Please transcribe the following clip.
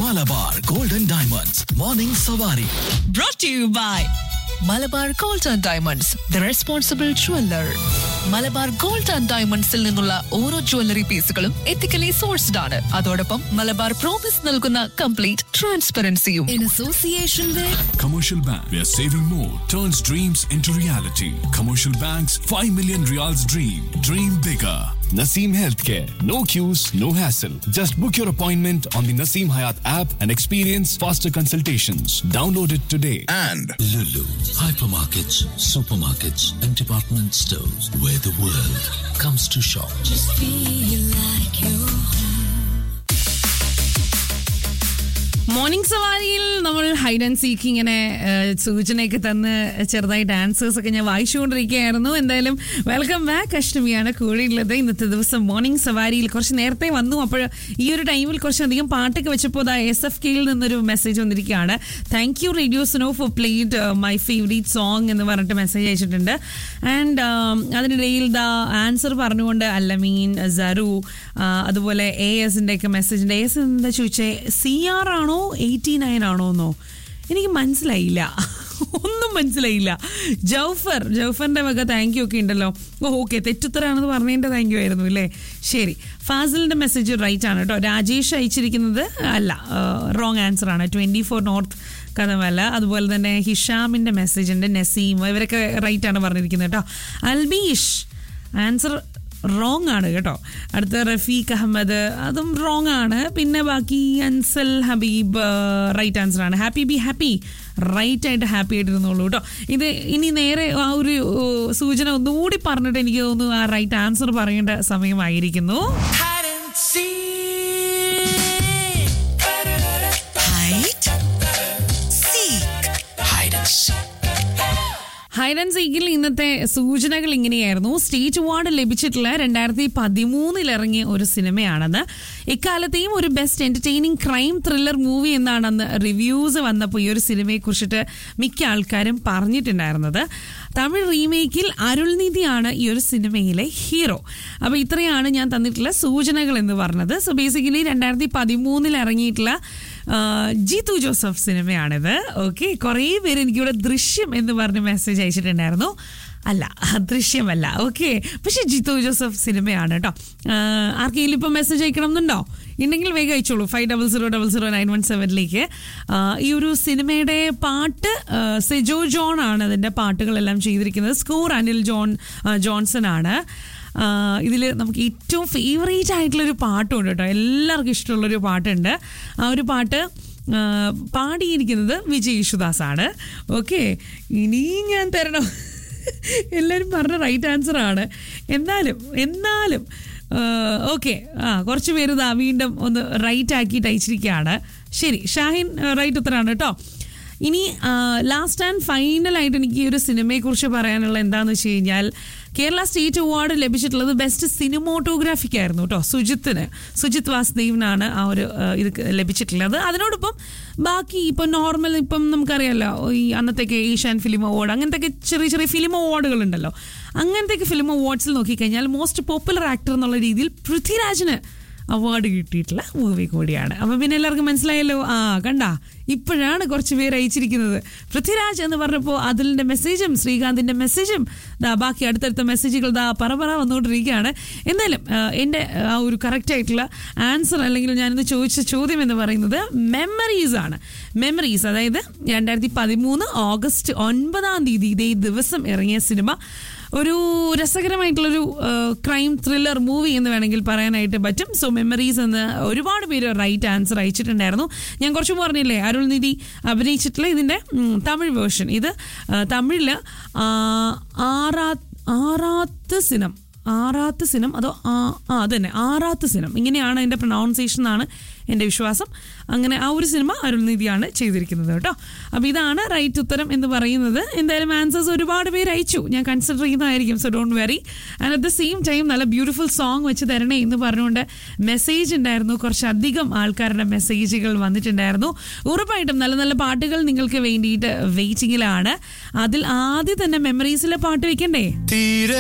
Malabar golden diamonds morning സവാരി brought to you by Malabar gold and diamonds the responsible jeweller Malabar gold and ഡയമണ്ട്സിൽ നിന്നുള്ള ഓരോ jewellery പീസുകളും ethically sourced ആണ് അതോടൊപ്പം മലബാർ പ്രോമിസ് നൽകുന്ന കംപ്ലീറ്റ് ട്രാൻസ്പെറൻസിയും in association with Commercial Bank, where saving more turns dreams into reality. Commercial Bank's 5 million reals dream. Dream bigger. Naseem Healthcare. No queues, no hassle. Just book your appointment on the Naseem Hayat app and experience faster consultations. Download it today. and Lulu, hypermarkets, supermarkets, and department stores where the world comes to shop. Morning സവാരിയിൽ നമ്മൾ hide and seek ഇങ്ങനെ ഏഹ്, സൂചനയൊക്കെ തന്ന് ചെറുതായിട്ട് answers ഒക്കെ ഞാൻ വായിച്ചുകൊണ്ടിരിക്കുകയായിരുന്നു എന്തായാലും welcome back അഷ്ടമിയാണ് കൂടെയുള്ളത് ഇന്നത്തെ ദിവസം മോർണിംഗ് സവാരിയിൽ കുറച്ച് നേരത്തെ വന്നു അപ്പോൾ ഈ ഒരു ടൈമിൽ കുറച്ചധികം പാട്ടൊക്കെ വെച്ചപ്പോൾ ദാ എസ് എഫ് കെയിൽ നിന്നൊരു മെസ്സേജ് വന്നിരിക്കുകയാണ് thank you radio Suno for played my favourite song എന്ന് പറഞ്ഞിട്ട് മെസ്സേജ് അയച്ചിട്ടുണ്ട് ആൻഡ് അതിനിടയിൽ ദാ ആൻസർ പറഞ്ഞുകൊണ്ട് അല്ലമീൻ സറു ആ, അതുപോലെ എ എസിൻ്റെ ഒക്കെ മെസ്സേജിൻ്റെ എ എസ് എന്താ ചോദിച്ചേ സി ആർ ആണോ എയ്റ്റി നയൻ ആണോ എന്നോ എനിക്ക് മനസ്സിലായില്ല ഒന്നും മനസ്സിലായില്ല ജൗഫർ ജൗഫറിന്റെ വക താങ്ക് യു ഒക്കെ ഉണ്ടല്ലോ ഓ ഓക്കെ തെറ്റുത്തരാണെന്ന് പറഞ്ഞതിന്റെ താങ്ക് യു ആയിരുന്നു അല്ലേ ശരി ഫാസിലിന്റെ മെസ്സേജ് റൈറ്റ് ആണ് കേട്ടോ രാജേഷ് അയച്ചിരിക്കുന്നത് അല്ല റോങ് ആൻസർ ആണ് ട്വന്റി ഫോർ നോർത്ത് കഥമല്ല അതുപോലെ തന്നെ ഹിഷാമിന്റെ മെസ്സേജ് ഉണ്ട് നസീം ഇവരൊക്കെ റൈറ്റ് ആണ് പറഞ്ഞിരിക്കുന്നത് കേട്ടോ അൽബീഷ് ആൻസർ റോങ് ആണ് കേട്ടോ അടുത്ത റഫീഖ് അഹമ്മദ് അതും റോങ് ആണ് പിന്നെ ബാക്കി അൻസൽ ഹബീബ് റൈറ്റ് ആൻസർ ആണ് ഹാപ്പി ബി ഹാപ്പി റൈറ്റ് ആയിട്ട് ഹാപ്പി ആയിട്ടിരുന്നുള്ളൂ കേട്ടോ ഇത് ഇനി നേരെ ആ ഒരു ഓ, സൂചന ഒന്നുകൂടി പറഞ്ഞിട്ട് എനിക്ക് തോന്നുന്നു ആ റൈറ്റ് ആൻസർ പറയേണ്ട സമയമായിരിക്കുന്നു hide seek hide and seek. Hide and സീക്കിൽ ഇന്നത്തെ സൂചനകൾ ഇങ്ങനെയായിരുന്നു സ്റ്റേറ്റ് അവാർഡ് ലഭിച്ചിട്ടുള്ള രണ്ടായിരത്തി പതിമൂന്നിൽ ഇറങ്ങിയ ഒരു സിനിമയാണെന്ന് ഇക്കാലത്തെയും ഒരു best entertaining crime thriller movie എന്നാണ് അന്ന് റിവ്യൂസ് വന്നപ്പോൾ ഈ ഒരു സിനിമയെ കുറിച്ചിട്ട് മിക്ക ആൾക്കാരും പറഞ്ഞിട്ടുണ്ടായിരുന്നത് തമിഴ് റീമേക്കിൽ അരുൾനിധിയാണ് ഈ ഒരു സിനിമയിലെ ഹീറോ അപ്പോൾ ഇത്രയാണ് ഞാൻ തന്നിട്ടുള്ള സൂചനകൾ എന്ന് പറഞ്ഞത് സോ ബേസിക്കലി രണ്ടായിരത്തി പതിമൂന്നിൽ ഇറങ്ങിയിട്ടുള്ള ആ, ജീതു ജോസഫ് സിനിമയാണിത് ഓക്കെ കുറേ പേര് എനിക്കിവിടെ ദൃശ്യം എന്ന് പറഞ്ഞ് മെസ്സേജ് അയച്ചിട്ടുണ്ടായിരുന്നു അല്ല ദൃശ്യമല്ല ഓക്കെ പക്ഷെ ജിത്തു ജോസഫ് സിനിമയാണ് കേട്ടോ ആർക്കെങ്കിലും ഇപ്പം മെസ്സേജ് അയക്കണം എന്നുണ്ടോ ഉണ്ടെങ്കിൽ വേഗം അയച്ചോളൂ five double zero double zero nine one സെവനിലേക്ക് ഈ ഒരു സിനിമയുടെ പാട്ട് ആ, സെജോ ജോൺ ആണ് അതിൻ്റെ പാട്ടുകളെല്ലാം ചെയ്തിരിക്കുന്നത് സ്കോർ അനിൽ ജോൺ ആ, ജോൺസൺ ആണ് ഇതിൽ നമുക്ക് ഏറ്റവും ഫേവറേറ്റ് ആയിട്ടുള്ളൊരു പാട്ടുണ്ട് കേട്ടോ എല്ലാവർക്കും ഇഷ്ടമുള്ളൊരു പാട്ടുണ്ട് ആ ഒരു പാട്ട് ആ, പാടിയിരിക്കുന്നത് വിജയ് യേശുദാസ് ആണ് ഓക്കെ ഇനിയും ഞാൻ തരണം എല്ലാവരും പറഞ്ഞ റൈറ്റ് ആൻസർ ആണ് എന്നാലും എന്നാലും ഓക്കെ ആ കുറച്ച് പേര് ഇതാ വീണ്ടും ഒന്ന് റൈറ്റ് ആക്കിയിട്ട് അയച്ചിരിക്കുകയാണ് ശരി ഷാഹിൻ റൈറ്റ് ഉത്തരാണ് കേട്ടോ ഇനി ലാസ്റ്റ് ആൻഡ് ഫൈനലായിട്ട് എനിക്ക് ഈ ഒരു സിനിമയെക്കുറിച്ച് പറയാനുള്ള എന്താണെന്ന് വെച്ച് കഴിഞ്ഞാൽ കേരള സ്റ്റേറ്റ് അവാർഡ് ലഭിച്ചിട്ടുള്ളത് ബെസ്റ്റ് സിനിമോട്ടോഗ്രാഫിക്കായിരുന്നു കേട്ടോ സുജിത്തിന് സുജിത് വാസുദേവിനാണ് ആ ഒരു ആ, ഇത് ലഭിച്ചിട്ടുള്ളത് അതിനോടൊപ്പം ബാക്കി ഇപ്പം നോർമൽ ഇപ്പം നമുക്കറിയാമല്ലോ ഈ അന്നത്തേക്ക് ഏഷ്യാൻ ഫിലിം അവാർഡ് അങ്ങനത്തെ ചെറിയ ചെറിയ ഫിലിം അവാർഡുകൾ ഉണ്ടല്ലോ അങ്ങനത്തെ ഫിലിം അവാർഡ്സിൽ നോക്കിക്കഴിഞ്ഞാൽ മോസ്റ്റ് പോപ്പുലർ ആക്ടർ എന്നുള്ള രീതിയിൽ പൃഥ്വിരാജിന് അവാർഡ് കിട്ടിയിട്ടുള്ള മൂവി കൂടിയാണ് അപ്പൊ പിന്നെ എല്ലാവർക്കും മനസ്സിലായല്ലോ ആ കണ്ട ഇപ്പോഴാണ് കുറച്ച് പേര് അയച്ചിരിക്കുന്നത് പൃഥ്വിരാജ് എന്ന് പറഞ്ഞപ്പോൾ അതിലിന്റെ മെസ്സേജും ശ്രീകാന്തിന്റെ മെസ്സേജും ദാ ബാക്കി അടുത്തടുത്ത മെസ്സേജുകൾ ദാ പറ പറ വന്നുകൊണ്ടിരിക്കുകയാണ് എന്നാലും ആ, എൻ്റെ ആ ഒരു കറക്റ്റ് ആയിട്ടുള്ള ആൻസർ അല്ലെങ്കിൽ ഞാനിന്ന് ചോദിച്ച ചോദ്യം എന്ന് പറയുന്നത് മെമ്മറീസ് ആണ് മെമ്മറീസ് അതായത് രണ്ടായിരത്തി പതിമൂന്ന് ഓഗസ്റ്റ് ഒൻപതാം തീയതി ഇതേ ദിവസം ഇറങ്ങിയ സിനിമ ഒരു രസകരമായിട്ടുള്ളൊരു ക്രൈം ത്രില്ലർ മൂവി എന്ന് വേണമെങ്കിൽ പറയാനായിട്ട് പറ്റും സോ മെമ്മറീസ് എന്ന് ഒരുപാട് പേര് റൈറ്റ് ആൻസർ അയച്ചിട്ടുണ്ടായിരുന്നു ഞാൻ കുറച്ച് മുമ്പ് പറഞ്ഞില്ലേ അരുൾനിധി അഭിനയിച്ചിട്ടുള്ള ഇതിൻ്റെ ഉം, തമിഴ് വേർഷൻ ഇത് ആ, തമിഴില് ആ, ആറാ ആറാത്ത് സിനം ആറാത്ത് സിനം അതോ ആ ആ അതന്നെ ആറാത്ത് സിനം ഇങ്ങനെയാണ് അതിൻ്റെ പ്രൊനൗൺസിയേഷൻ എന്നാണ് എൻ്റെ വിശ്വാസം അങ്ങനെ ആ ഒരു സിനിമ അരുൾനിധിയാണ് ചെയ്തിരിക്കുന്നത് കേട്ടോ അപ്പോൾ ഇതാണ് റൈറ്റ് ഉത്തരം എന്ന് പറയുന്നത് എന്തായാലും ആൻസേഴ്സ് ഒരുപാട് പേര് അയച്ചു ഞാൻ കൺസിഡർ ചെയ്യുന്നതായിരിക്കും so don't worry and at the same time നല്ല ബ്യൂട്ടിഫുൾ സോങ് വെച്ച് തരണേ എന്ന് പറഞ്ഞുകൊണ്ട് മെസ്സേജ് ഉണ്ടായിരുന്നു കുറച്ചധികം ആൾക്കാരുടെ മെസ്സേജുകൾ വന്നിട്ടുണ്ടായിരുന്നു ഉറപ്പായിട്ടും നല്ല നല്ല പാട്ടുകൾ നിങ്ങൾക്ക് വേണ്ടിയിട്ട് വെയിറ്റിങ്ങിലാണ് അതിൽ ആദ്യം തന്നെ മെമ്മറീസിലെ പാട്ട് വെക്കണ്ടേ